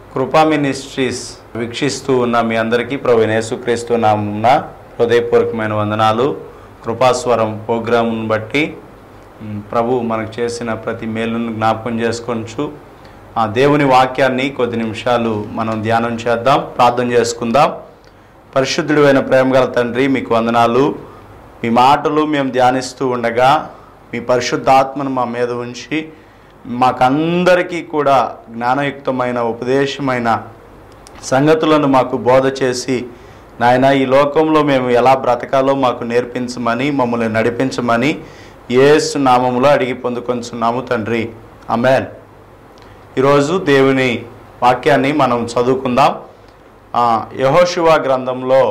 కృపా మినిస్ట్రీస్ వీక్షిస్తూ ఉన్న మీ అందరికీ ప్రభు యేసుక్రీస్తు నామున హృదయపూర్వకమైన వందనాలు కృపాస్వరం ప్రోగ్రాంను బట్టి మ్, ప్రభు మనకు చేసిన ప్రతి మేలును జ్ఞాపకం చేసుకొనచ్చు ఆ దేవుని వాక్యాన్ని కొద్ది నిమిషాలు మనం ధ్యానం చేద్దాం ప్రార్థన చేసుకుందాం పరిశుద్ధుడు అయిన ప్రేమగల తండ్రి మీకు వందనాలు మీ మాటలు మేము ధ్యానిస్తూ ఉండగా మీ పరిశుద్ధాత్మను మా మీద ఉంచి మాకందరికీ కూడా జ్ఞానయుక్తమైన ఉపదేశమైన సంగతులను మాకు బోధ చేసి నాయన ఈ లోకంలో మేము ఎలా బ్రతకాలో మాకు నేర్పించమని మమ్మల్ని నడిపించమని యేసు నామములో అడిగి పొందుకొంచున్నాము తండ్రి అమెన్ ఈరోజు దేవుని వాక్యాన్ని మనం చదువుకుందాం ఆ, యెహోషువ గ్రంథంలో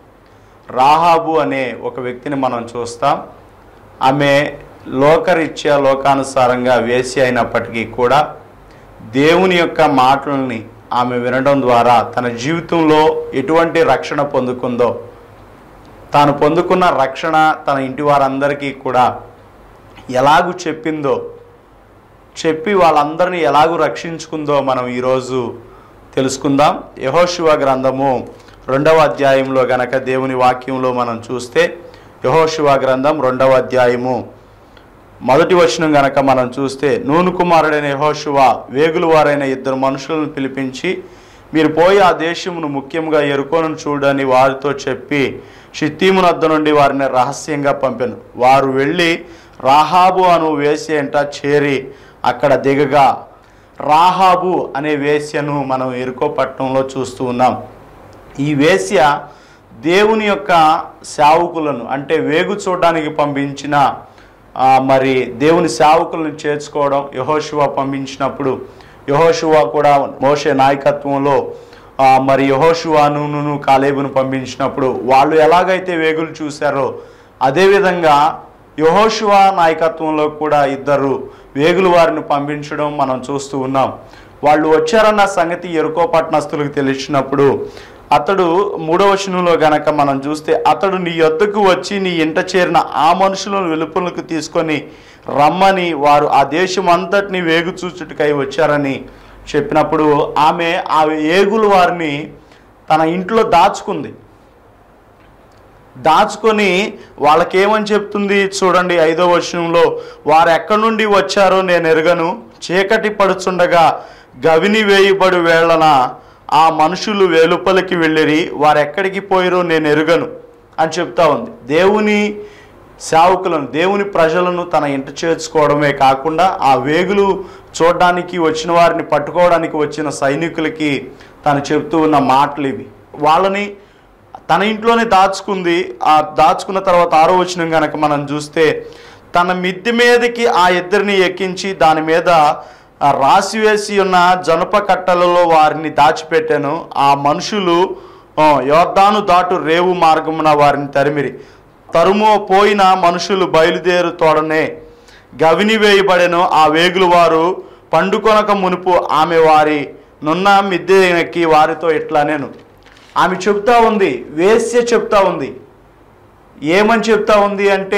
రాహాబు అనే ఒక వ్యక్తిని మనం చూస్తాం ఆమె లోకరీత్యా లోకానుసారంగా వేసి అయినప్పటికీ కూడా దేవుని యొక్క మాటలని ఆమె వినడం ద్వారా తన జీవితంలో ఎటువంటి రక్షణ పొందుకుందో తాను పొందుకున్న రక్షణ తన ఇంటి వారందరికీ కూడా ఎలాగూ చెప్పిందో చెప్పి వాళ్ళందరినీ ఎలాగూ రక్షించుకుందో మనం ఈరోజు తెలుసుకుందాం యహోశివ గ్రంథము రెండవ అధ్యాయంలో గనక దేవుని వాక్యంలో మనం చూస్తే యహోశివ గ్రంథం రెండవ అధ్యాయము మొదటి వచనం గనక మనం చూస్తే నూను కుమారుడైన యహోశువ వేగులు వారైన ఇద్దరు మనుషులను పిలిపించి మీరు పోయి ఆ దేశమును ముఖ్యంగా ఎరుకోను చూడని వారితో చెప్పి షిత్తీమునద్ద నుండి వారిని రహస్యంగా పంపాను వారు వెళ్ళి రాహాబు అను వేసేంట చేరి అక్కడ దిగగా రాహాబు అనే వేశ్యను మనం ఎరుకో పట్టణంలో చూస్తూ ఉన్నాం ఈ వేశ్య దేవుని యొక్క సేవకులను అంటే వేగు చూడడానికి పంపించిన ఆ, మరి దేవుని సేవకులను చేర్చుకోవడం యహోశివ పంపించినప్పుడు యహోశివ కూడా మోషే నాయకత్వంలో ఆ, మరి యహోశివాను కాలేబును పంపించినప్పుడు వాళ్ళు ఎలాగైతే వేగులు చూశారో అదేవిధంగా యహోశివ నాయకత్వంలో కూడా ఇద్దరు వేగులు వారిని పంపించడం మనం చూస్తూ ఉన్నాం వాళ్ళు వచ్చారన్న సంగతి ఎరుకో పట్టణస్తులకు తెలిసినప్పుడు అతడు మూడవ వచనంలో గనక మనం చూస్తే అతడు నీ యొద్దకు వచ్చి నీ ఇంట చేరిన ఆ మనుషులను వెలుపలకు తీసుకొని రమ్మని వారు ఆ దేశం అంతటిని వేగు చూచుటకై వచ్చారని చెప్పినప్పుడు ఆమె ఆ ఏగులు వారిని తన ఇంట్లో దాచుకుంది దాచుకొని వాళ్ళకేమని చెప్తుంది చూడండి ఐదో వచనంలో వారు ఎక్కడి నుండి వచ్చారో నేను ఎరగను చీకటి పడుచుండగా గవిని వేయబడి వేళన ఆ మనుషులు వెలుపలికి వెళ్ళిరి వారు ఎక్కడికి పోయిరో నేను ఎరుగను అని చెప్తా ఉంది దేవుని సేవకులను దేవుని ప్రజలను తన ఇంట చేర్చుకోవడమే కాకుండా ఆ వేగులు చూడడానికి వచ్చిన వారిని పట్టుకోవడానికి వచ్చిన సైనికులకి తను చెప్తూ ఉన్న మాటలు ఇవి వాళ్ళని తన ఇంట్లోనే దాచుకుంది ఆ దాచుకున్న తర్వాత ఆరో వచనం కనుక మనం చూస్తే తన మిద్దె మీదకి ఆ ఇద్దరిని ఎక్కించి దాని మీద ఆ రాసివేసి ఉన్న జనప కట్టలలో వారిని దాచిపెట్టాను ఆ మనుషులు ఆ, యోర్దాను దాటు రేవు మార్గమున వారిని తరిమిరి తరుము పోయిన మనుషులు బయలుదేరు తోడనే గవిని వేయబడెను ఆ వేగులు వారు పండుకొనక మునుపు ఆమె వారి నున్న మిద్దె ఎక్కి వారితో ఇట్లా నేను ఆమె చెప్తా ఉంది వేశ్య చెప్తా ఉంది ఏమని చెప్తా ఉంది అంటే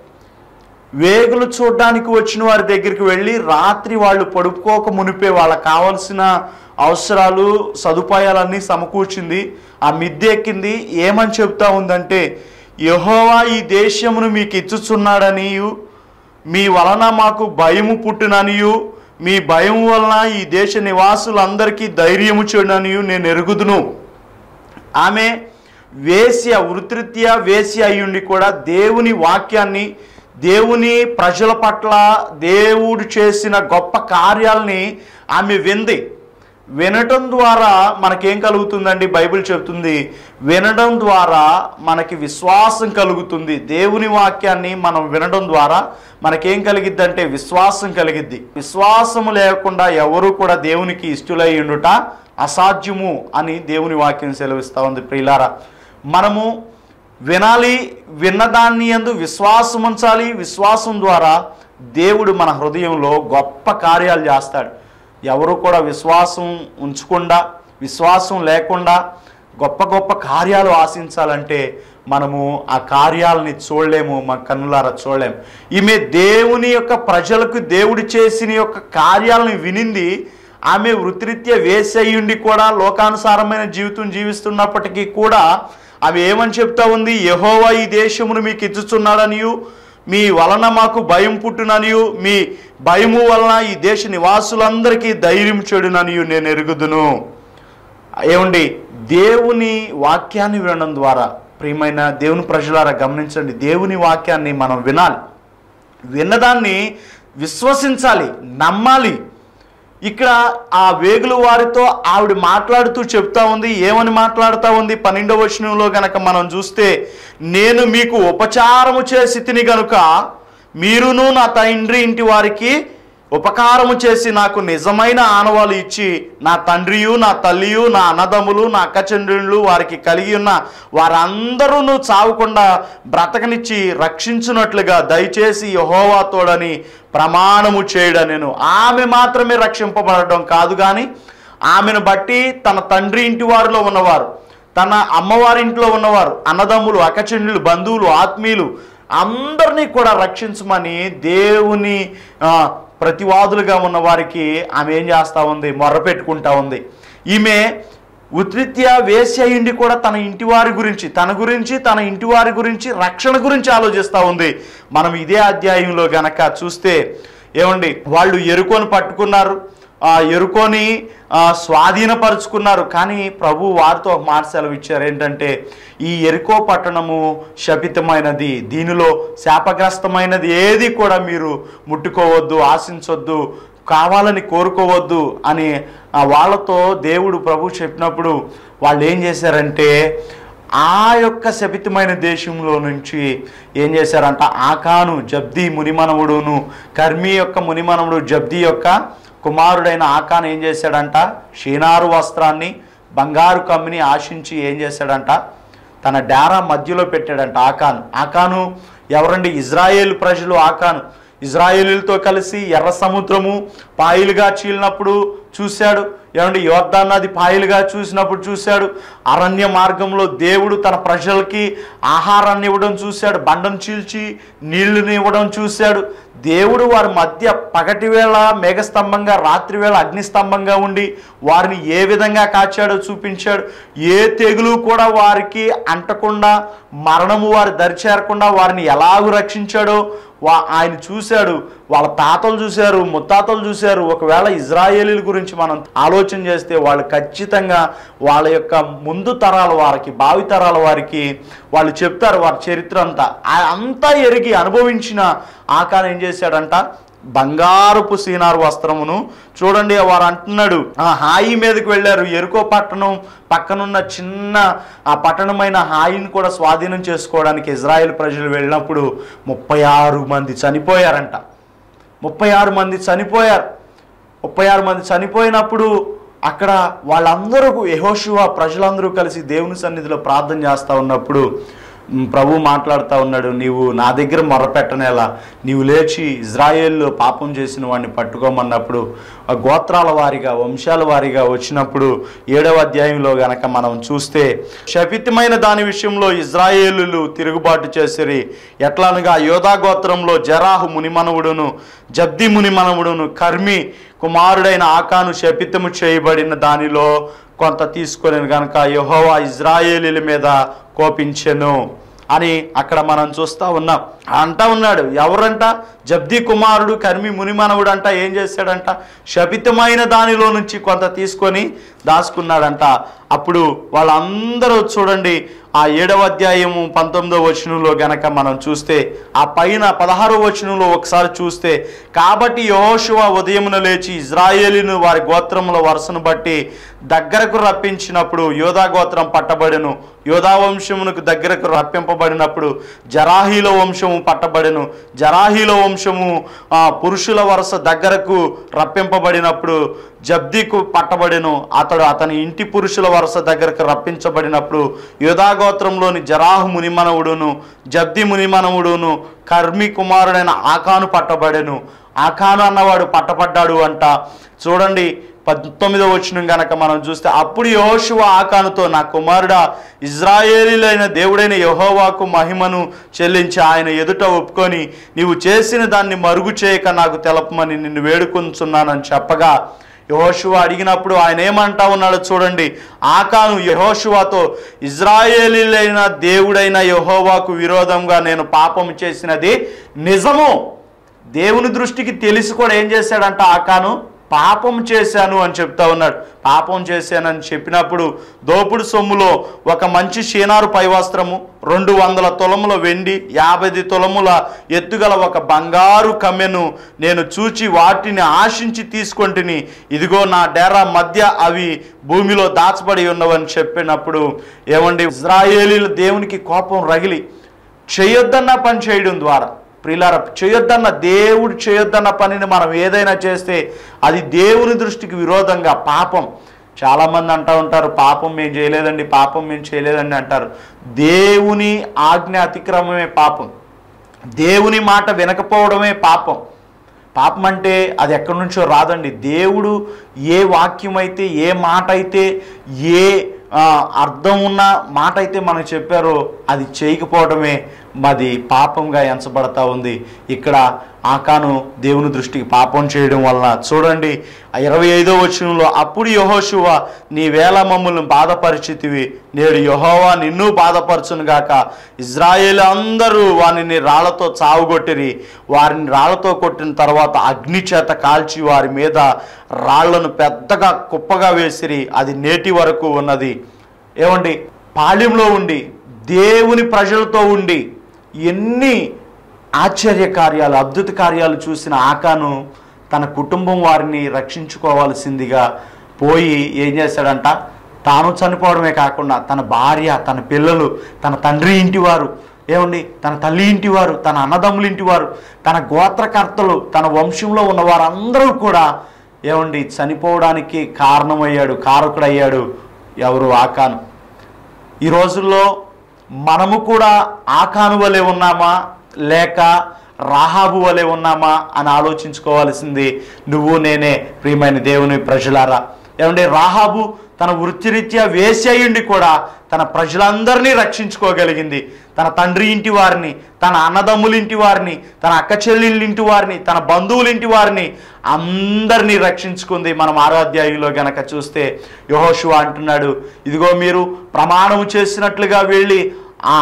వేగులు చూడడానికి వచ్చిన వారి దగ్గరికి వెళ్ళి రాత్రి వాళ్ళు పడుకోక మునిపే వాళ్ళకి కావాల్సిన అవసరాలు సదుపాయాలన్నీ సమకూర్చింది ఆ మిద్దె ఎక్కింది ఏమని చెప్తా ఉందంటే యహోవా ఈ దేశమును మీకు ఇచ్చుచున్నాడనియు మీ వలన మాకు భయము పుట్టుననియు మీ భయం వలన ఈ దేశ నివాసులందరికీ ధైర్యము చూడనియు నేను ఎరుగుదును ఆమె వేశ్య వృత్తిరీత్యా వేశ్య అయ్యుండి కూడా దేవుని వాక్యాన్ని దేవుని ప్రజల పట్ల దేవుడు చేసిన గొప్ప కార్యాలని ఆమె వింది వినటం ద్వారా మనకేం కలుగుతుందండి బైబిల్ చెప్తుంది వినడం ద్వారా మనకి విశ్వాసం కలుగుతుంది దేవుని వాక్యాన్ని మనం వినడం ద్వారా మనకేం కలిగిద్ది అంటే విశ్వాసం కలిగిద్ది విశ్వాసము లేకుండా ఎవరు కూడా దేవునికి ఇష్టలై ఉండుట అసాధ్యము అని దేవుని వాక్యం సెలవిస్తూ ఉంది ప్రియులారా మనము వినాలి విన్నదాన్ని ఎందు విశ్వాసం ఉంచాలి విశ్వాసం ద్వారా దేవుడు మన హృదయంలో గొప్ప కార్యాలు చేస్తాడు ఎవరు కూడా విశ్వాసం ఉంచకుండా విశ్వాసం లేకుండా గొప్ప గొప్ప కార్యాలు ఆశించాలంటే మనము ఆ కార్యాలని చూడలేము మా కన్నులారా చూడలేము ఈమె దేవుని యొక్క ప్రజలకు దేవుడు చేసిన యొక్క కార్యాలను వినింది ఆమె వృత్తిరీత్యా వేసయ్యుండి కూడా లోకానుసారమైన జీవితం జీవిస్తున్నప్పటికీ కూడా ఆమె ఏమని చెప్తా ఉంది యహోవా ఈ దేశమును మీకు ఇచ్చుచున్నాడనియు మీ వలన మాకు భయం పుట్టుననియు మీ భయము వలన ఈ దేశ నివాసులందరికీ ధైర్యం చెడుననియు నేను ఎరుగుదును ఏమండి దేవుని వాక్యాన్ని వినడం ద్వారా ప్రియమైన దేవుని ప్రజలారా గమనించండి దేవుని వాక్యాన్ని మనం వినాలి విన్నదాన్ని విశ్వసించాలి నమ్మాలి ఇక్కడ ఆ వేగుల వారితో ఆవిడ మాట్లాడుతూ చెప్తా ఉంది ఏమని మాట్లాడుతూ ఉంది పన్నెండవ వచనంలో గనక మనం చూస్తే నేను మీకు ఉపచారము చేసి తిని గనుక మీరును నా తండ్రి ఇంటి వారికి ఉపకారము చేసి నాకు నిజమైన ఆనవాలు ఇచ్చి నా తండ్రియు నా తల్లియు నా అన్నదమ్ములు నా అక్కచెండ్రులు వారికి కలిగి ఉన్న వారందరూ చావకుండా బ్రతకనిచ్చి రక్షించున్నట్లుగా దయచేసి యహోవా తోడని ప్రమాణము చేయడం నేను ఆమె మాత్రమే రక్షింపబడడం కాదు కానీ ఆమెను బట్టి తన తండ్రి ఇంటి వారిలో ఉన్నవారు తన అమ్మవారి ఇంట్లో ఉన్నవారు అన్నదమ్ములు అక్కచెండ్రులు బంధువులు ఆత్మీయులు అందరినీ కూడా రక్షించమని దేవుని ఆ, ప్రతివాదులుగా ఉన్న వారికి ఆమె ఏం చేస్తూ ఉంది మొర్ర పెట్టుకుంటా ఉంది ఈమె ఉత్రిత్యా వేశ్య అయ్యిండి కూడా తన ఇంటి వారి గురించి తన గురించి తన ఇంటి వారి గురించి రక్షణ గురించి ఆలోచిస్తూ ఉంది మనం ఇదే అధ్యాయంలో గనక చూస్తే ఏమండి వాళ్ళు ఎరుకొని పట్టుకున్నారు ఆ ఎరుకొని ఆ, స్వాధీనపరుచుకున్నారు కానీ ప్రభు వారితో ఒక మాట సెలవు ఇచ్చారు ఏంటంటే ఈ ఎరుకో పట్టణము శపితమైనది దీనిలో శాపగ్రస్తమైనది ఏది కూడా మీరు ముట్టుకోవద్దు ఆశించొద్దు కావాలని కోరుకోవద్దు అని ఆ వాళ్ళతో దేవుడు ప్రభు చెప్పినప్పుడు వాళ్ళు ఏం చేశారంటే ఆ యొక్క శపితమైన దేశంలో నుంచి ఏం చేశారంట ఆకాను జబ్ది మునిమనవుడును కర్మి యొక్క మునిమనవుడు జబ్ది యొక్క కుమారుడైన ఆకాను ఏం చేశాడంట షీనారు వస్త్రాన్ని బంగారు కమ్మిని ఆశించి ఏం చేశాడంట తన డేరా మధ్యలో పెట్టాడంట ఆకాను ఆకాను ఎవరండి ఇజ్రాయేల్ ప్రజలు ఆకాను ఇజ్రాయేలీలతో కలిసి ఎర్ర సముద్రము పాయలుగా చీలినప్పుడు చూశాడు ఏమండి యోర్దాన్ నది పాయలుగా చూసినప్పుడు చూశాడు అరణ్య మార్గంలో దేవుడు తన ప్రజలకి ఆహారాన్ని ఇవ్వడం చూశాడు బండను చీల్చి నీళ్లను ఇవ్వడం చూశాడు దేవుడు వారి మధ్య పగటి వేళ మేఘస్తంభంగా రాత్రి వేళ అగ్నిస్తంభంగా ఉండి వారిని ఏ విధంగా కాచాడో చూపించాడు ఏ తెగులు కూడా వారికి అంటకుండా మరణము వారి దరిచేరకుండా వారిని ఎలాగూ రక్షించాడో వా ఆయన చూశాడు వాళ్ళ తాతలు చూశారు ముత్తాతలు చూశారు ఒకవేళ ఇజ్రాయేలీల గురించి మనం ఆలోచన చేస్తే వాళ్ళు ఖచ్చితంగా వాళ్ళ యొక్క ముందు తరాల వారికి భావి తరాల వారికి వాళ్ళు చెప్తారు వారి చరిత్ర అంతా ఆ అంతా ఎరిగి అనుభవించిన ఆకారం ఏం చేశాడంట బంగారపు సీనారు వస్త్రమును చూడండి వారు అంటున్నాడు ఆ హాయి మీదకి వెళ్ళారు ఎరుకో పట్టణం పక్కనున్న చిన్న ఆ పట్టణమైన హాయిని కూడా స్వాధీనం చేసుకోవడానికి ఇజ్రాయెల్ ప్రజలు వెళ్ళినప్పుడు ముప్పై ఆరు మంది చనిపోయారంట ముప్పై ఆరు మంది చనిపోయారు ముప్పై ఆరు మంది చనిపోయినప్పుడు అక్కడ వాళ్ళందరూ యహోశివ ప్రజలందరూ కలిసి దేవుని సన్నిధిలో ప్రార్థన చేస్తూ ఉన్నప్పుడు మ్, ప్రభు మాట్లాడుతూ ఉన్నాడు నీవు నా దగ్గర మొరపెట్టనేలా నీవు లేచి ఇజ్రాయేల్లో పాపం చేసిన వాడిని పట్టుకోమన్నప్పుడు ఆ గోత్రాల వారిగా వంశాల వారిగా వచ్చినప్పుడు ఏడవ అధ్యాయంలో గనక మనం చూస్తే శపితమైన దాని విషయంలో ఇజ్రాయేలులు తిరుగుబాటు చేసిరి ఎట్లనగా యోధా గోత్రంలో జరాహు మునిమనవుడును జబ్ది మునిమనవుడును కర్మి కుమారుడైన ఆకాను శపితము చేయబడిన దానిలో కొంత తీసుకొని గనక యెహోవా ఇజ్రాయేలీల మీద కోపించెను అని అక్కడ మనం చూస్తా ఉన్నాం అంటా ఉన్నాడు ఎవరంట జబ్ది కుమారుడు కర్మి మునిమనవుడు అంట ఏం చేశాడంట శపితమైన దానిలో నుంచి కొంత తీసుకొని దాచుకున్నాడంట అప్పుడు వాళ్ళందరూ చూడండి ఆ ఏడవ అధ్యాయము పంతొమ్మిదవ వచనంలో గనక మనం చూస్తే ఆ పైన పదహారో వచనంలో ఒకసారి చూస్తే కాబట్టి యెహోషువ ఉదయమున లేచి ఇజ్రాయేలీను వారి గోత్రముల వరుసను బట్టి దగ్గరకు రప్పించినప్పుడు యోధా గోత్రం పట్టబడెను యోధా వంశమునకు దగ్గరకు రప్పింపబడినప్పుడు జరాహీల వంశము పట్టబడెను జరాహీల వంశము ఆ, పురుషుల వరుస దగ్గరకు రప్పింపబడినప్పుడు జబ్దీకు పట్టబడెను అతడు అతని ఇంటి పురుషుల వరుస దగ్గరకు రప్పించబడినప్పుడు యోధాగోత్రంలోని జరాహు మునిమనవుడును జబ్ది మునిమనవుడును కర్మి కుమారుడైన ఆకాను పట్టబడెను ఆకాను అన్నవాడు పట్టబడ్డాడు అంట చూడండి పంతొమ్మిదో వచ్చిన గనక మనం చూస్తే అప్పుడు యెహోషువ ఆకానుతో నా కుమారుడా ఇజ్రాయేలీలైన దేవుడైన యెహోవాకు మహిమను చెల్లించి ఆయన ఎదుట ఒప్పుకొని నీవు చేసిన దాన్ని మరుగు చేయక నాకు తెలపమని నిన్ను వేడుకొంచున్నానని చెప్పగా యహోశువ అడిగినప్పుడు ఆయన ఏమంటా ఉన్నాడో చూడండి ఆకాను యహోశువతో ఇజ్రాయేలీలైన దేవుడైన యహోవాకు విరోధంగా నేను పాపం చేసినది నిజము దేవుని దృష్టికి తెలిసి కూడా ఏం చేశాడంట ఆకాను పాపం చేశాను అని చెప్తా ఉన్నాడు పాపం చేశానని చెప్పినప్పుడు దోపుడు సొమ్ములో ఒక మంచి షీనారు పైవస్త్రము రెండు వందల తులముల వెండి యాభై తులముల ఎత్తుగల ఒక బంగారు కమ్మెను నేను చూచి వాటిని ఆశించి తీసుకొంటిని ఇదిగో నా డేరా మధ్య అవి భూమిలో దాచబడి ఉన్నవని చెప్పినప్పుడు ఏమండి ఇజ్రాయేలీలు దేవునికి కోపం రగిలి చేయొద్దన్న పని చేయడం ద్వారా ప్రిలార చేయొద్దన్న దేవుడు చేయొద్దన్న పనిని మనం ఏదైనా చేస్తే అది దేవుని దృష్టికి విరోధంగా పాపం చాలామంది అంటూ ఉంటారు పాపం మేము చేయలేదండి పాపం మేము చేయలేదండి అంటారు దేవుని ఆజ్ఞ అతిక్రమమే పాపం దేవుని మాట వినకపోవడమే పాపం పాపం అంటే అది ఎక్కడి నుంచో రాదండి దేవుడు ఏ వాక్యం అయితే ఏ మాట అయితే ఏ ఆ, అర్థం ఉన్న మాట అయితే మనకు చెప్పారో అది చేయకపోవడమే మాది పాపంగా ఎంచబడతా ఉంది ఇక్కడ ఆకాను దేవుని దృష్టికి పాపం చేయడం వలన చూడండి ఆ ఇరవై ఐదో వచనంలో అప్పుడు యహోశువ నీ వేల మమ్ములను బాధపరిచితివి నేడు యహోవా నిన్ను బాధపరచును గాక ఇజ్రాయేల్ అందరూ వారిని రాళ్లతో చావుగొట్టిరి వారిని రాళ్లతో కొట్టిన తర్వాత అగ్ని చేత కాల్చి వారి మీద రాళ్లను పెద్దగా కుప్పగా వేసిరి అది నేటి వరకు ఉన్నది ఏమండి పాళ్యంలో ఉండి దేవుని ప్రజలతో ఉండి ఎన్ని ఆశ్చర్య కార్యాలు అద్భుత కార్యాలు చూసిన ఆకాను తన కుటుంబం వారిని రక్షించుకోవాల్సిందిగా పోయి ఏం చేశాడంట తాను చనిపోవడమే కాకుండా తన భార్య తన పిల్లలు తన తండ్రి ఇంటి వారు ఏమండి తన తల్లి ఇంటి వారు తన అన్నదమ్ముల ఇంటి వారు తన గోత్రకర్తలు తన వంశంలో ఉన్న వారందరూ కూడా ఏమండి చనిపోవడానికి కారణమయ్యాడు కారకుడయ్యాడు ఎవరు ఆకాను ఈ రోజుల్లో మనము కూడా ఆకాను వలె ఉన్నామా లేక రాహాబు వలె ఉన్నామా అని ఆలోచించుకోవాల్సింది నువ్వు నేనే ప్రియమైన దేవుని ప్రజలారా ఏమంటే రాహాబు తన వృత్తిరీత్యా వేసేయుండి కూడా తన ప్రజలందరినీ రక్షించుకోగలిగింది తన తండ్రి ఇంటి వారిని తన అన్నదమ్ముల ఇంటి వారిని తన అక్క చెల్లెళ్ళ ఇంటి వారిని తన బంధువుల ఇంటి వారిని అందరినీ రక్షించుకుంది మనం ఆరాధ్యాయులో గనక చూస్తే యహోషువ అంటున్నాడు ఇదిగో మీరు ప్రమాణము చేసినట్లుగా వెళ్ళి ఆ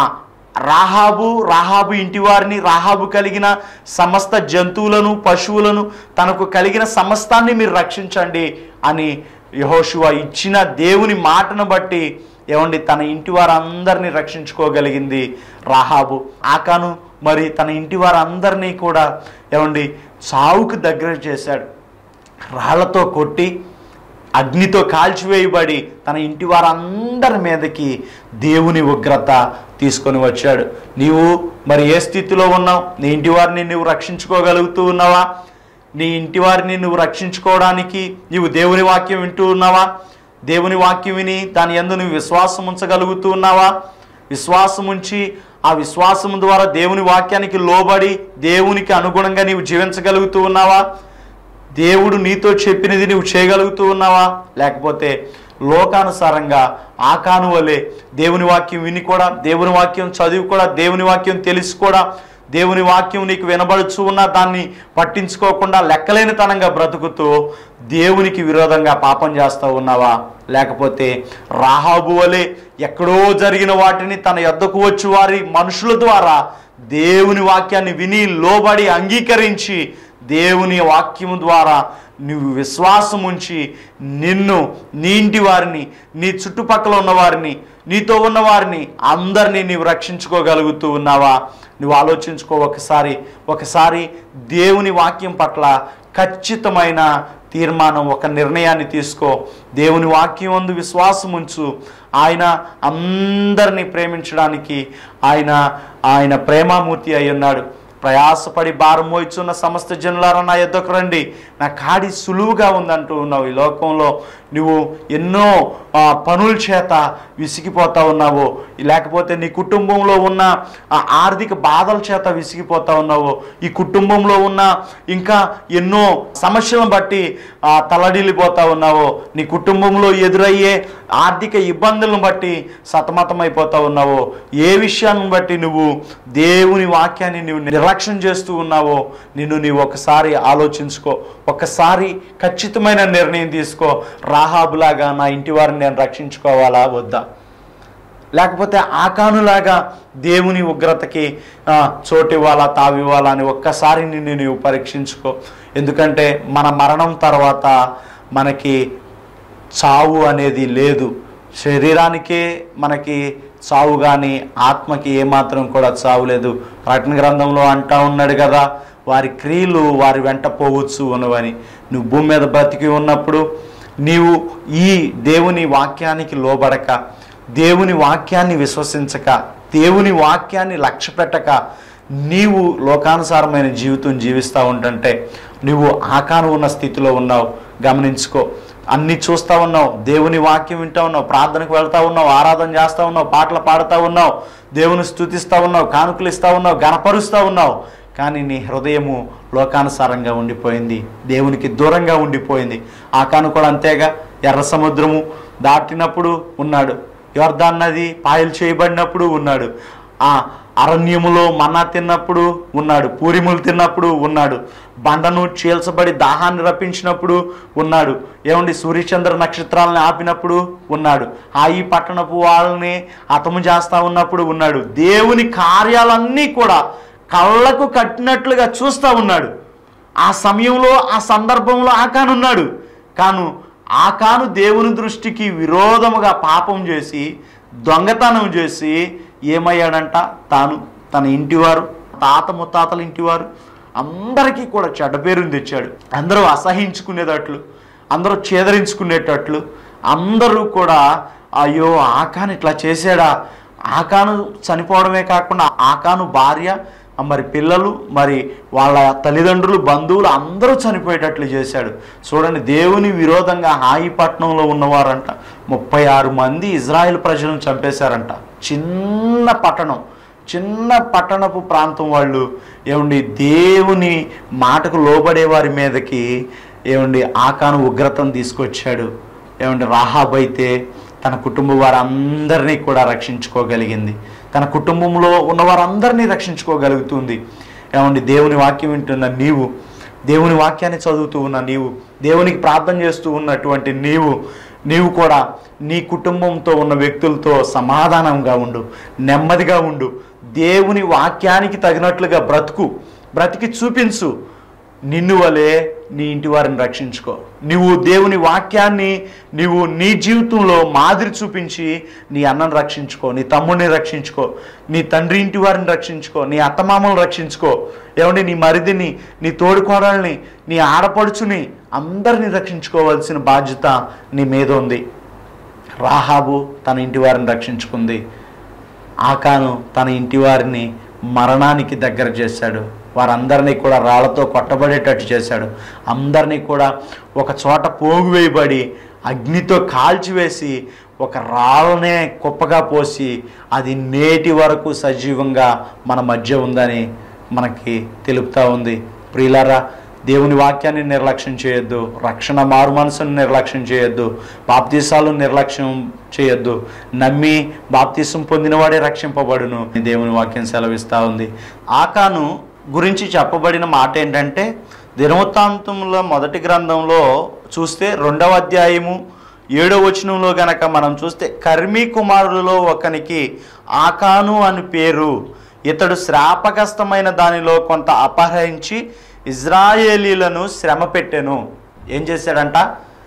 రాహాబు రాహాబు ఇంటి వారిని రాహాబు కలిగిన సమస్త జంతువులను పశువులను తనకు కలిగిన సమస్తాన్ని మీరు రక్షించండి అని యహోషువ ఇచ్చిన దేవుని మాటను బట్టి ఏమండి తన ఇంటి వారందరినీ రక్షించుకోగలిగింది రాహాబు ఆకాను మరి తన ఇంటి వారందరినీ కూడా ఏమండి సావుకు దగ్గర చేశాడు రాళ్లతో కొట్టి అగ్నితో కాల్చివేయబడి తన ఇంటి వారందరి మీదకి దేవుని ఉగ్రత తీసుకొని వచ్చాడు నీవు మరి ఏ స్థితిలో ఉన్నావు నీ ఇంటి వారిని నువ్వు రక్షించుకోగలుగుతూ ఉన్నావా నీ ఇంటి వారిని నువ్వు రక్షించుకోవడానికి నీవు దేవుని వాక్యం వింటూ ఉన్నావా దేవుని వాక్యం విని దాని యందు నువ్వు విశ్వాసం ఉంచగలుగుతూ ఉన్నావా విశ్వాసం ఉంచి ఆ విశ్వాసం ద్వారా దేవుని వాక్యానికి లోబడి దేవునికి అనుగుణంగా నీవు జీవించగలుగుతూ ఉన్నావా దేవుడు నీతో చెప్పినది నువ్వు చేయగలుగుతూ ఉన్నావా లేకపోతే లోకానుసారంగా ఆకాను వలె దేవుని వాక్యం విని కూడా దేవుని వాక్యం చదివి కూడా దేవుని వాక్యం తెలిసి కూడా దేవుని వాక్యం నీకు వినబడుచు ఉన్నా దాన్ని పట్టించుకోకుండా లెక్కలేనితనంగా బ్రతుకుతూ దేవునికి విరోధంగా పాపం చేస్తూ ఉన్నావా లేకపోతే రాహాబు వలె ఎక్కడో జరిగిన వాటిని తన యొద్దకు వచ్చి వారి మనుషుల ద్వారా దేవుని వాక్యాన్ని విని లోబడి అంగీకరించి దేవుని వాక్యము ద్వారా నువ్వు విశ్వాసం ఉంచి నిన్ను నీ ఇంటి వారిని నీ చుట్టుపక్కల ఉన్న వారిని నీతో ఉన్న వారిని అందరినీ నీవు రక్షించుకోగలుగుతూ ఉన్నావా నువ్వు ఆలోచించుకో ఒకసారి ఒకసారి దేవుని వాక్యం పట్ల ఖచ్చితమైన తీర్మానం ఒక నిర్ణయాన్ని తీసుకో దేవుని వాక్యం అందు విశ్వాసం ఉంచు ఆయన అందరినీ ప్రేమించడానికి ఆయన ఆయన ప్రేమామూర్తి అయి ఉన్నాడు ప్రయాసపడి భారం మోయిచున్న సమస్త జనులారా నా ఎద్దకు రండి నా కాడి సులువుగా ఉందంటూ ఉన్నావు ఈ లోకంలో నువ్వు ఎన్నో ఆ, పనుల చేత విసిగిపోతా ఉన్నావో లేకపోతే నీ కుటుంబంలో ఉన్న ఆ ఆర్థిక బాధల చేత విసిగిపోతా ఉన్నావో ఈ కుటుంబంలో ఉన్న ఇంకా ఎన్నో సమస్యలను బట్టి ఆ, తల్లడిల్లిపోతా ఉన్నావో నీ కుటుంబంలో ఎదురయ్యే ఆర్థిక ఇబ్బందులను బట్టి సతమతమైపోతా ఉన్నావో ఏ విషయాన్ని బట్టి నువ్వు దేవుని వాక్యాన్ని నువ్వు నిర్లక్ష్యం చేస్తూ ఉన్నావో నిన్ను నీవు ఒకసారి ఆలోచించుకో ఒకసారి ఖచ్చితమైన నిర్ణయం తీసుకో రాహాబులాగా నా ఇంటి వారిని నేను రక్షించుకోవాలా వద్దా లేకపోతే ఆకానులాగా దేవుని ఉగ్రతకి ఆ, చోటివ్వాలా తావివ్వాలా అని ఒక్కసారి నిన్ను నీవు పరీక్షించుకో ఎందుకంటే మన మరణం తర్వాత మనకి చావు అనేది లేదు శరీరానికే మనకి చావు కానీ ఆత్మకి ఏమాత్రం కూడా చావు లేదు ప్రకటన గ్రంథంలో అంటా ఉన్నాడు కదా వారి క్రియలు వారి వెంట పోవచ్చు అనవని నువ్వు భూమి మీద బతికి ఉన్నప్పుడు నీవు ఈ దేవుని వాక్యానికి లోబడక దేవుని వాక్యాన్ని విశ్వసించక దేవుని వాక్యాన్ని లక్ష్య పెట్టక నీవు లోకానుసారమైన జీవితం జీవిస్తూ ఉంటుంటే నువ్వు ఆకాను ఉన్న స్థితిలో ఉన్నావు గమనించుకో అన్ని చూస్తూ ఉన్నావు దేవుని వాక్యం వింటూ ఉన్నావు ప్రార్థనకు వెళ్తా ఉన్నావు ఆరాధన చేస్తూ ఉన్నావు పాటలు పాడుతూ ఉన్నావు దేవుని స్థుతిస్తూ ఉన్నావు కానుకలు ఇస్తూ ఉన్నావు గణపరుస్తూ ఉన్నావు కానీ నీ హృదయము లోకానుసారంగా ఉండిపోయింది దేవునికి దూరంగా ఉండిపోయింది ఆకాను కూడా అంతేగా ఎర్ర సముద్రము దాటినప్పుడు ఉన్నాడు యోర్దాన్ నది పాయలు చేయబడినప్పుడు ఉన్నాడు ఆ అరణ్యములో మన్నా తిన్నప్పుడు ఉన్నాడు పూరిములు తిన్నప్పుడు ఉన్నాడు బండను చీల్చబడి దాహాన్ని రప్పించినప్పుడు ఉన్నాడు ఏమండి సూర్యచంద్ర నక్షత్రాలను ఆపినప్పుడు ఉన్నాడు హాయి పట్టణపు వాళ్ళని హతము చేస్తా ఉన్నప్పుడు ఉన్నాడు దేవుని కార్యాలన్నీ కూడా కళ్ళకు కట్టినట్లుగా చూస్తూ ఉన్నాడు ఆ సమయంలో ఆ సందర్భంలో ఆకానున్నాడు కాను ఆకాను దేవుని దృష్టికి విరోధముగా పాపం చేసి దొంగతనం చేసి ఏమయ్యాడంట తాను తన ఇంటివారు తాత ముత్తాతల ఇంటివారు అందరికీ కూడా చెడ్డ పేరుని తెచ్చాడు అందరూ అసహించుకునేటట్లు అందరూ చేదరించుకునేటట్లు అందరూ కూడా అయ్యో ఆకాను ఇట్లా చేశాడా ఆకాను చనిపోవడమే కాకుండా ఆకాను భార్య మరి పిల్లలు మరి వాళ్ళ తల్లిదండ్రులు బంధువులు అందరూ చనిపోయేటట్లు చేశాడు చూడండి దేవుని విరోధంగా హాయిపట్నంలో ఉన్నవారంట ముప్పై ఆరు మంది ఇజ్రాయెల్ ప్రజలను చంపేశారంట చిన్న పట్టణం చిన్న పట్టణపు ప్రాంతం వాళ్ళు ఏమండి దేవుని మాటకు లోబడే వారి మీదకి ఏమండి ఆకాను ఉగ్రతను తీసుకొచ్చాడు ఏమండి రాహాబ్ అయితే తన కుటుంబ వారందరినీ కూడా రక్షించుకోగలిగింది తన కుటుంబంలో ఉన్న వారందరినీ రక్షించుకోగలుగుతుంది ఏమండి దేవుని వాక్యం వింటున్న నీవు దేవుని వాక్యాన్ని చదువుతూ ఉన్న నీవు దేవునికి ప్రార్థన చేస్తూ ఉన్నటువంటి నీవు నీవు కూడా నీ కుటుంబంతో ఉన్న వ్యక్తులతో సమాధానంగా ఉండు నెమ్మదిగా ఉండు దేవుని వాక్యానికి తగినట్లుగా బ్రతుకు బ్రతికి చూపించు నిన్ను వలే నీ ఇంటి వారిని రక్షించుకో నువ్వు దేవుని వాక్యాన్ని నువ్వు నీ జీవితంలో మాదిరి చూపించి నీ అన్నను రక్షించుకో నీ తమ్ముడిని రక్షించుకో నీ తండ్రి ఇంటి వారిని రక్షించుకో నీ అత్తమామలను రక్షించుకో ఏమండి నీ మరిదిని నీ తోడుకోడల్ని నీ ఆడపడుచుని అందరినీ రక్షించుకోవాల్సిన బాధ్యత నీ మీద ఉంది రాహాబు తన ఇంటి వారిని రక్షించుకుంది ఆకాను తన ఇంటి వారిని మరణానికి దగ్గర చేశాడు వారందరినీ కూడా రాళ్లతో కొట్టబడేటట్టు చేశాడు అందరినీ కూడా ఒక చోట పోగు వేయబడి అగ్నితో కాల్చివేసి ఒక రాళ్ళనే కుప్పగా పోసి అది నేటి వరకు సజీవంగా మన మధ్య ఉందని మనకి తెలుపుతా ఉంది ప్రియులారా దేవుని వాక్యాన్ని నిర్లక్ష్యం చేయొద్దు రక్షణ మారు మనసును నిర్లక్ష్యం చేయొద్దు బాప్తీసాలు నిర్లక్ష్యం చేయొద్దు నమ్మి బాప్తీసం పొందినవాడే రక్షింపబడును దేవుని వాక్యం సెలవిస్తూ ఉంది ఆకాను గురించి చెప్పబడిన మాట ఏంటంటే దినవృత్తాంతంలో మొదటి గ్రంథంలో చూస్తే రెండవ అధ్యాయము ఏడో వచనంలో గనక మనం చూస్తే కర్మీ కుమారులలో ఒకనికి ఆకాను అని పేరు ఇతడు శ్రాపగ్రస్తమైన దానిలో కొంత అపహరించి ఇజ్రాయేలీలను శ్రమ పెట్టెను ఏం చేశాడంట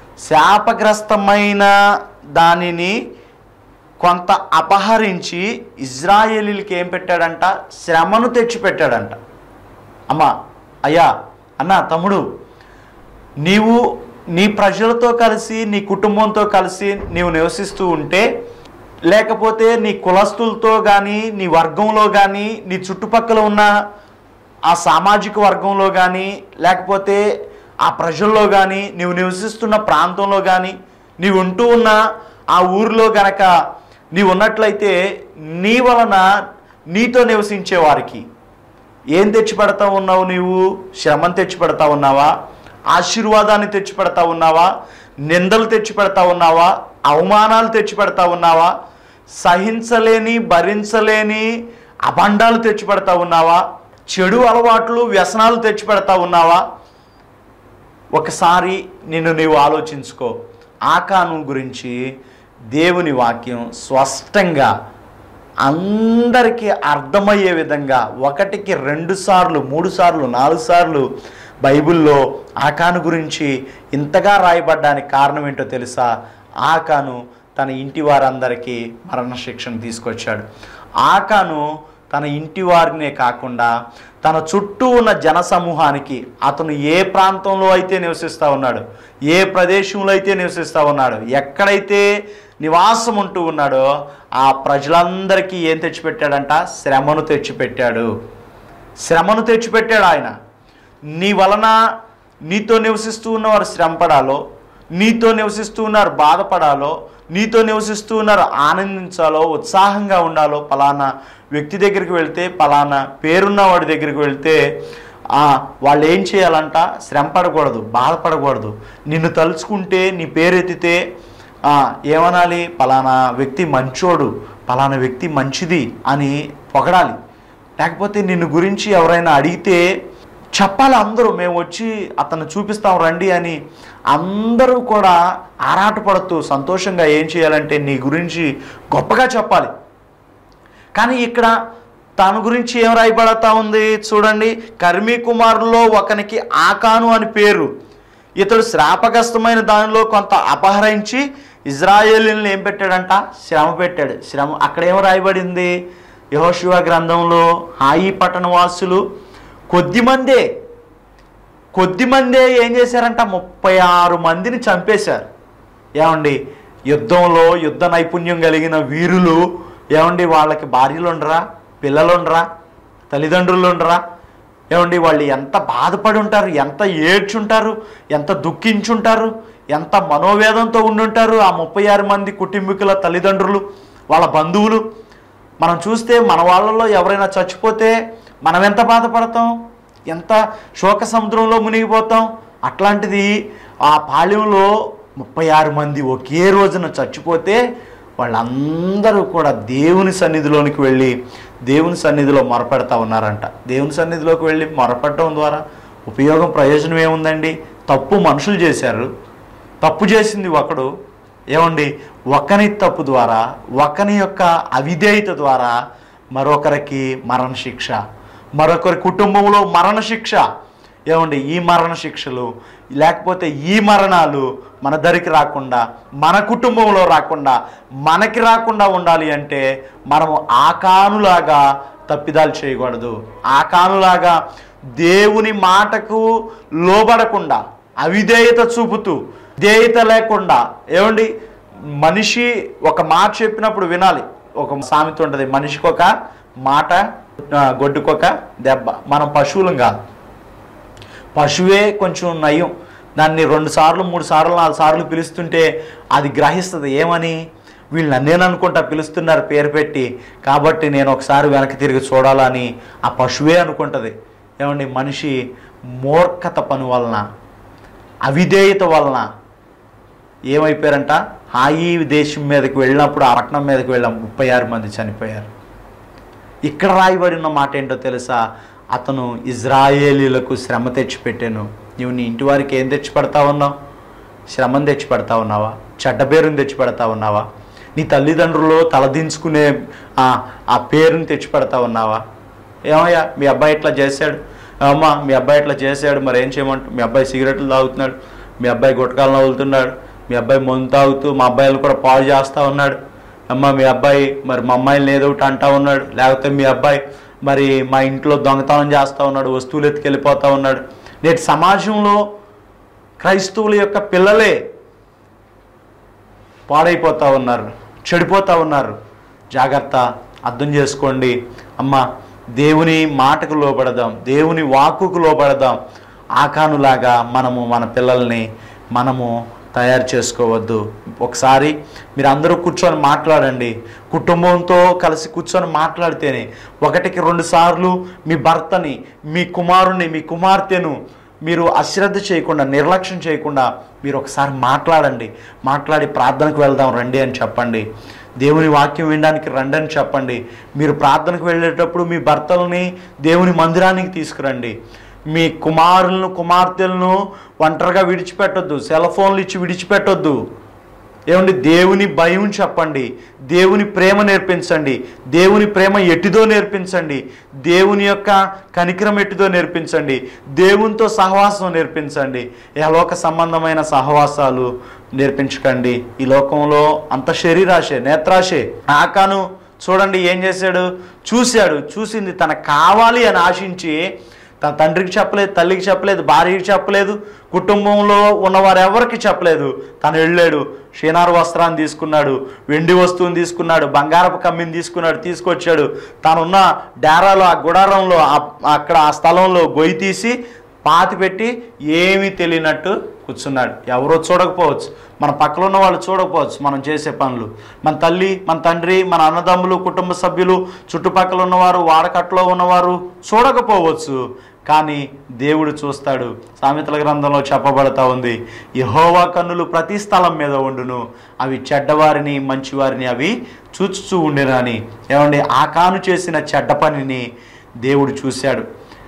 శాపగ్రస్తమైన దానిని కొంత అపహరించి ఇజ్రాయేలీలకి ఏం పెట్టాడంట శ్రమను తెచ్చిపెట్టాడంట అమ్మా అయ్యా అన్న తమ్ముడు నీవు నీ ప్రజలతో కలిసి నీ కుటుంబంతో కలిసి నీవు నివసిస్తూ ఉంటే లేకపోతే నీ కులస్తులతో కానీ నీ వర్గంలో కానీ నీ చుట్టుపక్కల ఉన్న ఆ సామాజిక వర్గంలో కానీ లేకపోతే ఆ ప్రజల్లో కానీ నీవు నివసిస్తున్న ప్రాంతంలో కానీ నీవు ఉంటూ ఉన్న ఆ ఊరిలో గనక నీవు ఉన్నట్లయితే నీ వలన నీతో నివసించే వారికి ఏం తెచ్చిపెడతా ఉన్నావు నీవు శ్రమను తెచ్చిపెడతా ఉన్నావా ఆశీర్వాదాన్ని తెచ్చిపెడతా ఉన్నావా నిందలు తెచ్చిపెడతా ఉన్నావా అవమానాలు తెచ్చిపెడతా ఉన్నావా సహించలేని భరించలేని అభండాలు తెచ్చిపెడతా ఉన్నావా చెడు అలవాట్లు వ్యసనాలు తెచ్చిపెడతా ఉన్నావా ఒకసారి నిన్ను నీవు ఆలోచించుకో ఆకాను గురించి దేవుని వాక్యం స్పష్టంగా అందరికీ అర్థమయ్యే విధంగా ఒకటికి రెండు సార్లు మూడు సార్లు నాలుగు సార్లు బైబిల్లో ఆకాను గురించి ఇంతగా రాయబడ్డానికి కారణం ఏంటో తెలుసా ఆకాను తన ఇంటి వారందరికీ మరణశిక్షణ తీసుకొచ్చాడు ఆకాను తన ఇంటి వారినే కాకుండా తన చుట్టూ ఉన్న జన సమూహానికి అతను ఏ ప్రాంతంలో అయితే నివసిస్తూ ఉన్నాడు ఏ ప్రదేశంలో అయితే నివసిస్తూ ఉన్నాడు ఎక్కడైతే నివాసం ఉంటూ ఉన్నాడో ఆ ప్రజలందరికీ ఏం తెచ్చిపెట్టాడంట శ్రమను తెచ్చిపెట్టాడు శ్రమను తెచ్చిపెట్టాడు ఆయన నీ వలన నీతో నివసిస్తూ ఉన్నవారు శ్రమపడాలో నీతో నివసిస్తూ ఉన్నారు బాధపడాలో నీతో నివసిస్తూ ఉన్నారు ఆనందించాలో ఉత్సాహంగా ఉండాలో పలానా వ్యక్తి దగ్గరికి వెళ్తే పలానా పేరున్న వాడి దగ్గరికి వెళ్తే ఆ, వాళ్ళు ఏం చేయాలంట శ్రమ పడకూడదు బాధపడకూడదు నిన్ను తలుచుకుంటే నీ పేరు ఎత్తితే ఆ, ఏమనాలి పలానా వ్యక్తి మంచోడు పలానా వ్యక్తి మంచిది అని పొగడాలి లేకపోతే నిన్ను గురించి ఎవరైనా అడిగితే చెప్పాలి అందరూ మేము వచ్చి అతను చూపిస్తాం రండి అని అందరూ కూడా ఆరాటపడుతూ సంతోషంగా ఏం చేయాలంటే నీ గురించి గొప్పగా చెప్పాలి కానీ ఇక్కడ తన గురించి ఏం రాయబడతా ఉంది చూడండి కర్మీ కుమారులో ఒకనికి ఆకాను అని పేరు ఇతడు శ్రాపగ్రస్తమైన దానిలో కొంత అపహరించి ఇజ్రాయేలీలను ఏం పెట్టాడంట శ్రమ పెట్టాడు శ్రమ అక్కడ ఏం రాయబడింది యహోశివ గ్రంథంలో హాయి పట్టణవాసులు కొద్దిమందే కొద్దిమందే ఏం చేశారంట ముప్పై ఆరు మందిని చంపేశారు ఏమండి యుద్ధంలో యుద్ధ నైపుణ్యం కలిగిన వీరులు ఏమండి వాళ్ళకి భార్యలు ఉండరా పిల్లలు ఉండరా తల్లిదండ్రులు ఉండరా ఏమండి వాళ్ళు ఎంత బాధపడి ఉంటారు ఎంత ఏడ్చుంటారు ఎంత దుఃఖించుంటారు ఎంత మనోవేదంతో ఉండుంటారు ఆ ముప్పై ఆరు మంది కుటుంబీకుల తల్లిదండ్రులు వాళ్ళ బంధువులు మనం చూస్తే మన వాళ్ళలో ఎవరైనా చచ్చిపోతే మనం ఎంత బాధపడతాం ఎంత శోక సముద్రంలో మునిగిపోతాం అట్లాంటిది ఆ పాళ్యంలో ముప్పై ఆరు మంది ఒకే రోజున చచ్చిపోతే వాళ్ళందరూ కూడా దేవుని సన్నిధిలోనికి వెళ్ళి దేవుని సన్నిధిలో మొరపెడతా ఉన్నారంట దేవుని సన్నిధిలోకి వెళ్ళి మొరపెట్టడం ద్వారా ఉపయోగం ప్రయోజనం ఏముందండి తప్పు మనుషులు చేశారు తప్పు చేసింది ఒకడు ఏమండి ఒకని తప్పు ద్వారా ఒకని యొక్క అవిధేయత ద్వారా మరొకరికి మరణశిక్ష మరొకరి కుటుంబంలో మరణశిక్ష ఏమండి ఈ మరణ శిక్షలు లేకపోతే ఈ మరణాలు మన దరికి రాకుండా మన కుటుంబంలో రాకుండా మనకి రాకుండా ఉండాలి అంటే మనము ఆకానులాగా తప్పిదాలు చేయకూడదు ఆకానులాగా దేవుని మాటకు లోబడకుండా అవిధేయత చూపుతూ విధేయత లేకుండా ఏమండి మనిషి ఒక మాట చెప్పినప్పుడు వినాలి ఒక సామెత ఉంటుంది మనిషికి ఒక మాట ఆ, గొడ్డుకొక దెబ్బ మనం పశువులం కాదు పశువే కొంచెం నయం దాన్ని రెండు సార్లు మూడు సార్లు నాలుగు సార్లు పిలుస్తుంటే అది గ్రహిస్తుంది ఏమని వీళ్ళు నన్నేను అనుకుంటా పిలుస్తున్నారు పేరు పెట్టి కాబట్టి నేను ఒకసారి వెనక్కి తిరిగి చూడాలని ఆ పశువే అనుకుంటుంది ఏమండి మనిషి మూర్ఖత పని వలన అవిధేయత వలన ఏమైపోయారంట హాయి దేశం మీదకి వెళ్ళినప్పుడు ఆ పట్టణం మీదకి వెళ్ళాం ముప్పై ఆరు మంది చనిపోయారు ఇక్కడ రాయబడిన మాట ఏంటో తెలుసా అతను ఇజ్రాయేలీలకు శ్రమ తెచ్చిపెట్టాను నీవు నీ ఇంటి వారికి ఏం తెచ్చి పెడతా ఉన్నావు శ్రమను తెచ్చి పెడతా ఉన్నావా చెడ్డ పేరుని తెచ్చి పెడతా ఉన్నావా నీ తల్లిదండ్రులు తలదించుకునే ఆ ఆ పేరుని తెచ్చి పెడతా ఉన్నావా ఏమయ్యా మీ అబ్బాయి ఇట్లా చేశాడు అమ్మా మీ అబ్బాయి ఇట్లా చేశాడు మరి ఏం చేయమంటు మీ అబ్బాయి సిగరెట్లు తాగుతున్నాడు మీ అబ్బాయి గుట్కాలు నవ్వుతున్నాడు మీ అబ్బాయి మందు తాగుతూ మా అబ్బాయిలు కూడా పాడు చేస్తూ ఉన్నాడు అమ్మ మీ అబ్బాయి మరి మా అమ్మాయిని ఏదో ఒకటి అంటా ఉన్నాడు లేకపోతే మీ అబ్బాయి మరి మా ఇంట్లో దొంగతనం చేస్తూ ఉన్నాడు వస్తువులు ఎత్తుకెళ్ళిపోతూ ఉన్నాడు నేటి సమాజంలో క్రైస్తవుల యొక్క పిల్లలే పాడైపోతూ ఉన్నారు చెడిపోతూ ఉన్నారు జాగ్రత్త అర్థం చేసుకోండి అమ్మ దేవుని మాటకు లోపడదాం దేవుని వాక్కుకు లోపడదాం ఆకానులాగా మనము మన పిల్లల్ని మనము తయారు చేసుకోవద్దు ఒకసారి మీరు అందరూ కూర్చొని మాట్లాడండి కుటుంబంతో కలిసి కూర్చొని మాట్లాడితేనే ఒకటికి రెండు సార్లు మీ భర్తని మీ కుమారుని మీ కుమార్తెను మీరు అశ్రద్ధ చేయకుండా నిర్లక్ష్యం చేయకుండా మీరు ఒకసారి మాట్లాడండి మాట్లాడి ప్రార్థనకు వెళ్దాం రండి అని చెప్పండి దేవుని వాక్యం వినడానికి రండి అని చెప్పండి మీరు ప్రార్థనకు వెళ్ళేటప్పుడు మీ భర్తలని దేవుని మందిరానికి తీసుకురండి మీ కుమారులను కుమార్తెలను ఒంటరిగా విడిచిపెట్టొద్దు సెల్ ఫోన్లు ఇచ్చి విడిచిపెట్టొద్దు ఏమండి దేవుని భయం చెప్పండి దేవుని ప్రేమ నేర్పించండి దేవుని ప్రేమ ఎట్టిదో నేర్పించండి దేవుని యొక్క కనికరం ఎట్టిదో నేర్పించండి దేవునితో సహవాసం నేర్పించండి లోక సంబంధమైన సహవాసాలు నేర్పించకండి ఈ లోకంలో అంత శరీరాశే నేత్రాశే ఆకాను చూడండి ఏం చేశాడు చూశాడు చూసింది తనకు కావాలి అని ఆశించి తన తండ్రికి చెప్పలేదు తల్లికి చెప్పలేదు భార్యకి చెప్పలేదు కుటుంబంలో ఉన్నవారు ఎవరికి చెప్పలేదు తను వెళ్ళాడు షీనారు వస్త్రాన్ని తీసుకున్నాడు వెండి వస్తువుని తీసుకున్నాడు బంగారపు కమ్మిని తీసుకున్నాడు తీసుకొచ్చాడు తానున్న డేరాలో ఆ గుడారంలో ఆ- అక్కడ ఆ స్థలంలో గొయ్యి తీసి పాతి పెట్టి ఏమీ తెలియనట్టు కూర్చున్నాడు ఎవరో చూడకపోవచ్చు మన పక్కన ఉన్న వాళ్ళు చూడకపోవచ్చు మనం చేసే పనులు మన తల్లి మన తండ్రి మన అన్నదమ్ములు కుటుంబ సభ్యులు చుట్టుపక్కల ఉన్నవారు వాడకట్లో ఉన్నవారు చూడకపోవచ్చు కానీ దేవుడు చూస్తాడు సామెతల గ్రంథంలో చెప్పబడతా ఉంది యహోవా కన్నులు ప్రతి స్థలం మీద ఉండును అవి చెడ్డవారిని మంచివారిని అవి చూచుచూ ఉండేనని ఏమండి ఆకాను చేసిన చెడ్డ పనిని దేవుడు చూశాడు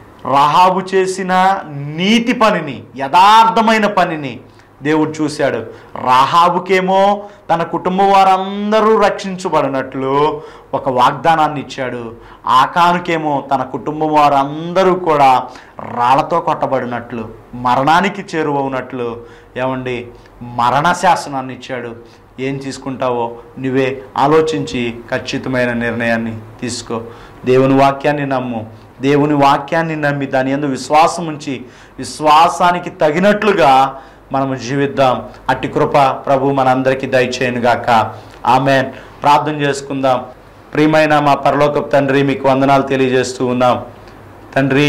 రహాబు చేసిన నీతి పనిని యథార్థమైన పనిని దేవుడు చూశాడు రాహాబుకేమో తన కుటుంబం వారందరూ రక్షించబడినట్లు ఒక వాగ్దానాన్ని ఇచ్చాడు ఆకానుకేమో తన కుటుంబం వారందరూ కూడా రాళ్లతో కొట్టబడినట్లు మరణానికి చేరువవునట్లు ఏమండి మరణ శాసనాన్ని ఇచ్చాడు ఏం తీసుకుంటావో నువ్వే ఆలోచించి ఖచ్చితమైన నిర్ణయాన్ని తీసుకో దేవుని వాక్యాన్ని నమ్ము దేవుని వాక్యాన్ని నమ్మి దాని ఎందు విశ్వాసం ఉంచి విశ్వాసానికి తగినట్లుగా మనము జీవిద్దాం అట్టి కృప ప్రభు మనందరికీ దయచేయను గాక ఆమెన్ ప్రార్థన చేసుకుందాం ప్రియమైన మా పరలోకపు తండ్రి మీకు వందనాలు తెలియజేస్తూ ఉన్నాం తండ్రి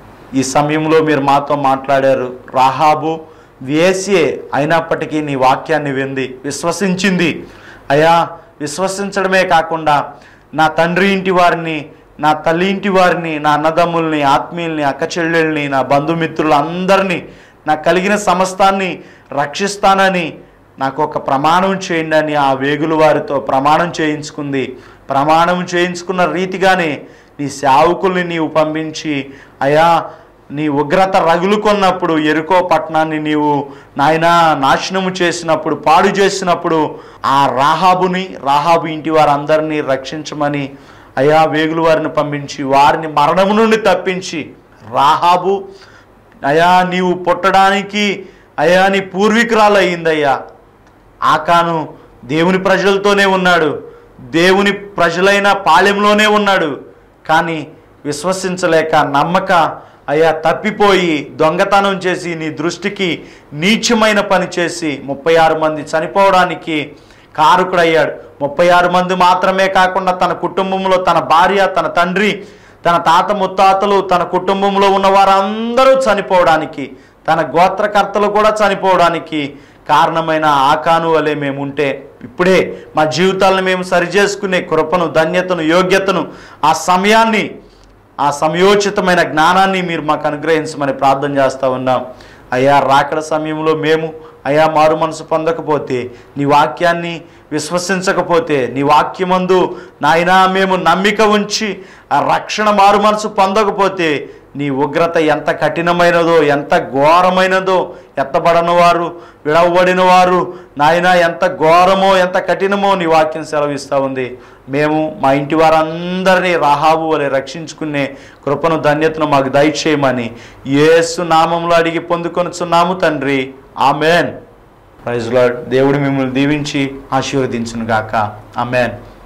ఈ సమయంలో మీరు మాతో మాట్లాడారు రాహాబు వేసియే అయినప్పటికీ నీ వాక్యాన్ని వింది విశ్వసించింది అయా విశ్వసించడమే కాకుండా నా తండ్రి ఇంటి వారిని నా తల్లి ఇంటి వారిని నా అన్నదమ్ముల్ని ఆత్మీయుల్ని అక్క చెల్లెల్ని నా బంధుమిత్రులు అందరినీ నాకు కలిగిన సమస్తాన్ని రక్షిస్తానని నాకు ఒక ప్రమాణం చేయండి అని ఆ వేగులు వారితో ప్రమాణం చేయించుకుంది ప్రమాణం చేయించుకున్న రీతిగానే నీ సేవకుల్ని నీవు పంపించి అయా నీ ఉగ్రత రగులుకొన్నప్పుడు ఎరుకో పట్టణాన్ని నీవు నాయనా నాశనము చేసినప్పుడు పాడు చేసినప్పుడు ఆ రాహాబుని రాహాబు ఇంటి వారందరినీ రక్షించమని అయా వేగులు వారిని పంపించి వారిని మరణము నుండి తప్పించి రాహాబు అయా నీవు పుట్టడానికి అయా నీ పూర్వీకురాలు అయ్యిందయ్యా ఆకాను దేవుని ప్రజలతోనే ఉన్నాడు దేవుని ప్రజలైన పాలెంలోనే ఉన్నాడు కానీ విశ్వసించలేక నమ్మక అయ్యా తప్పిపోయి దొంగతనం చేసి నీ దృష్టికి నీచమైన పని చేసి ముప్పై ఆరు మంది చనిపోవడానికి కారుకుడయ్యాడు ముప్పై ఆరు మంది మాత్రమే కాకుండా తన కుటుంబంలో తన భార్య తన తండ్రి తన తాత ముత్తాతలు తన కుటుంబంలో ఉన్న వారందరూ చనిపోవడానికి తన గోత్రకర్తలు కూడా చనిపోవడానికి కారణమైన ఆకాను వలె మేము ఉంటే ఇప్పుడే మా జీవితాలను మేము సరిచేసుకునే కృపను ధన్యతను యోగ్యతను ఆ సమయాన్ని ఆ సమయోచితమైన జ్ఞానాన్ని మీరు మాకు అనుగ్రహించమని ప్రార్థన చేస్తూ ఉన్నాం అయ్యా రాకడ సమయంలో మేము అయ్యా మారు మనసు పొందకపోతే నీ వాక్యాన్ని విశ్వసించకపోతే నీ వాక్యమందు నాయనా మేము నమ్మిక ఉంచి ఆ రక్షణ మారు మనసు పొందకపోతే నీ ఉగ్రత ఎంత కఠినమైనదో ఎంత ఘోరమైనదో ఎత్తబడిన వారు విడవబడిన వారు నాయన ఎంత ఘోరమో ఎంత కఠినమో నీ వాక్యం సెలవిస్తూ ఉంది మేము మా ఇంటి వారందరినీ రాహాబు వలె రక్షించుకునే కృపను ధన్యతను మాకు దయచేయమని యేసు నామంలో అడిగి పొందుకొనుచున్నాము తండ్రి ఆమెన్ ప్రైజ్ లార్డ్ దేవుడు మిమ్మల్ని దీవించి ఆశీర్వదించును గాక ఆమెన్